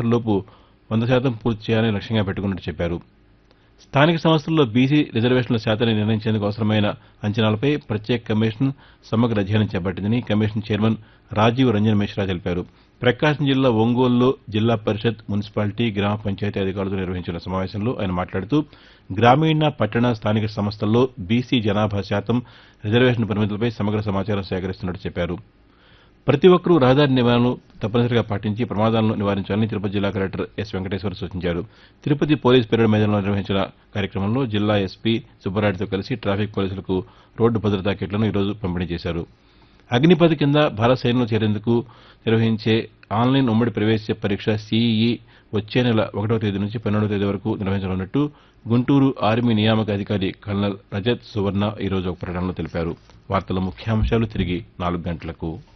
సెప్టెంబర్లోపు వంద శాతం పూర్తి చేయాలని లక్ష్యంగా పెట్టుకున్నట్టు చెప్పారు స్థానిక సంస్థల్లో బీసీ రిజర్వేషన్ల శాతాన్ని నిర్ణయించేందుకు అవసరమైన అంచనాలపై ప్రత్యేక కమిషన్ సమగ్ర అధ్యయనం చేపట్టిందని కమిషన్ చైర్మన్ రాజీవ్ రంజన్ మిశ్రా తెలిపారు ప్రకాశం జిల్లా ఒంగోలులో జిల్లా పరిషత్ మున్సిపాలిటీ గ్రామ పంచాయతీ అధికారులతో నిర్వహించిన సమావేశంలో ఆయన మాట్లాడుతూ గ్రామీణ పట్టణ స్థానిక సంస్థల్లో బీసీ జనాభా శాతం రిజర్వేషన్ పరిమితులపై సమగ్ర సమాచారం సేకరిస్తున్నట్టు చెప్పారు ప్రతి ఒక్కరూ రహదారి నియమాలను తప్పనిసరిగా పాటించి ప్రమాదాలను నివారించాలని తిరుపతి జిల్లా కలెక్టర్ ఎస్ వెంకటేశ్వర సూచించారు తిరుపతి పోలీస్ పెరేడ్ మైదానంలో నిర్వహించిన కార్యక్రమంలో జిల్లా ఎస్పీ సుబ్బారెడ్డితో కలిసి ట్రాఫిక్ పోలీసులకు రోడ్డు భద్రతా కిట్లను ఈరోజు పంపిణీ చేశారు అగ్నిపథ్ కింద భారత సైన్యంలో చేరేందుకు నిర్వహించే ఆన్లైన్ ఉమ్మడి ప్రవేశ పరీక్ష సీఈఈ వచ్చే నెల ఒకటో తేదీ నుంచి పన్నెండవ తేదీ వరకు నిర్వహించనున్నట్టు గుంటూరు ఆర్మీ నియామక అధికారి కల్నల్ రజత్ సువర్ణ ఈరోజు ఒక ప్రకటనలో తెలిపారు వార్తల ముఖ్యాంశాలు తిరిగి నాలుగు గంటలకు